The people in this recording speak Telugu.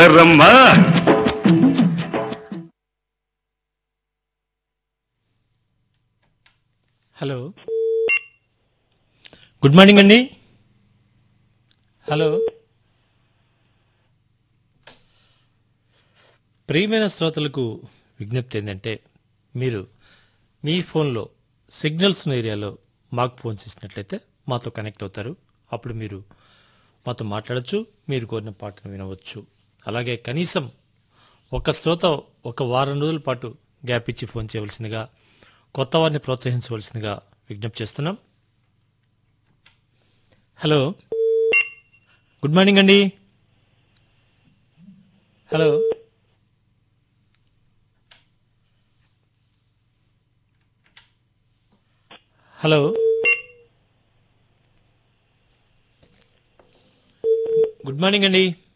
రమ్మా హలో గుడ్ మార్నింగ్ అండి హలో ప్రియమైన శ్రోతలకు విజ్ఞప్తి ఏంటంటే మీరు మీ ఫోన్లో సిగ్నల్స్ ఉన్న ఏరియాలో మాకు ఫోన్స్ ఇచ్చినట్లయితే మాతో కనెక్ట్ అవుతారు అప్పుడు మీరు మాతో మాట్లాడచ్చు మీరు కోరిన పాటను వినవచ్చు అలాగే కనీసం ఒక శ్రోత ఒక వారం రోజుల పాటు గ్యాప్ ఇచ్చి ఫోన్ చేయవలసిందిగా కొత్త వారిని ప్రోత్సహించవలసిందిగా విజ్ఞప్తి చేస్తున్నాం హలో గుడ్ మార్నింగ్ అండి హలో హలో గుడ్ మార్నింగ్ అండి